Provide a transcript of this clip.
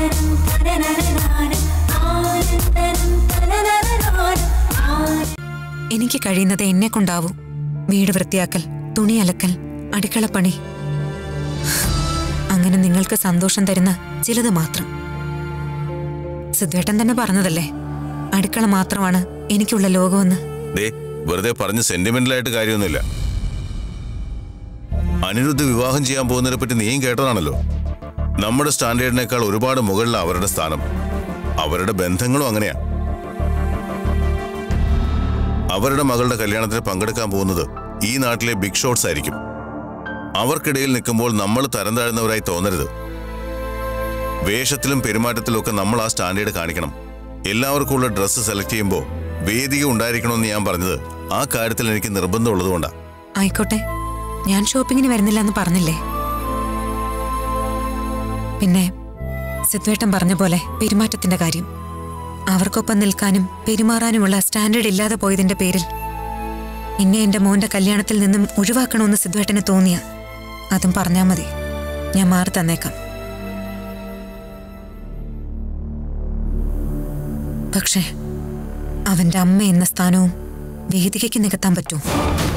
എനിക്ക് കഴിയുന്നത് എന്നെ കൊണ്ടാവും വീട് വൃത്തിയാക്കൽ തുണി അലക്കൽ അടുക്കളപ്പണി അങ്ങനെ നിങ്ങൾക്ക് സന്തോഷം തരുന്ന ചിലത് മാത്രം സിദ്ധേട്ടൻ തന്നെ പറഞ്ഞതല്ലേ അടുക്കള മാത്രമാണ് എനിക്കുള്ള ലോകമെന്ന് ദേ വെറുതെ പറഞ്ഞ് സെന്റിമെന്റലായിട്ട് കാര്യമൊന്നുമില്ല അനിരുദ്ധ് വിവാഹം ചെയ്യാൻ പോകുന്നതിനെ പറ്റി നീയും കേട്ടതാണല്ലോ നമ്മുടെ സ്റ്റാൻഡേർഡിനേക്കാൾ ഒരുപാട് മുകളിലാണ് അവരുടെ സ്ഥാനം അവരുടെ ബന്ധങ്ങളും അങ്ങനെയാ അവരുടെ മകളുടെ കല്യാണത്തിന് പങ്കെടുക്കാൻ പോകുന്നത് ഈ നാട്ടിലെ ബിഗ് ഷോട്ട്സ് ആയിരിക്കും അവർക്കിടയിൽ നിൽക്കുമ്പോൾ നമ്മൾ തരം താഴ്ന്നവരായി തോന്നരുത് വേഷത്തിലും പെരുമാറ്റത്തിലും ഒക്കെ നമ്മൾ ആ സ്റ്റാൻഡേർഡ് കാണിക്കണം എല്ലാവർക്കും ഉള്ള ഡ്രസ്സ് സെലക്ട് ചെയ്യുമ്പോൾ വേദിക ഉണ്ടായിരിക്കണമെന്ന് ഞാൻ പറഞ്ഞത് ആ കാര്യത്തിൽ എനിക്ക് നിർബന്ധമുള്ളതുകൊണ്ടാണ് ആയിക്കോട്ടെ ഞാൻ ഷോപ്പിങ്ങിന് വരുന്നില്ല എന്ന് പറഞ്ഞില്ലേ പിന്നെ സിദ്വേട്ടൻ പറഞ്ഞ പോലെ പെരുമാറ്റത്തിന്റെ കാര്യം അവർക്കൊപ്പം നിൽക്കാനും പെരുമാറാനുമുള്ള സ്റ്റാൻഡേർഡ് ഇല്ലാതെ പോയതിന്റെ പേരിൽ എന്നെ എന്റെ മോന്റെ കല്യാണത്തിൽ നിന്നും ഒഴിവാക്കണമെന്ന് സിദ്വേട്ടന് തോന്നിയ അതും പറഞ്ഞാ മതി ഞാൻ മാറി തന്നേക്കാം പക്ഷേ അവന്റെ അമ്മ എന്ന സ്ഥാനവും വേദികയ്ക്ക് നികത്താൻ പറ്റുമോ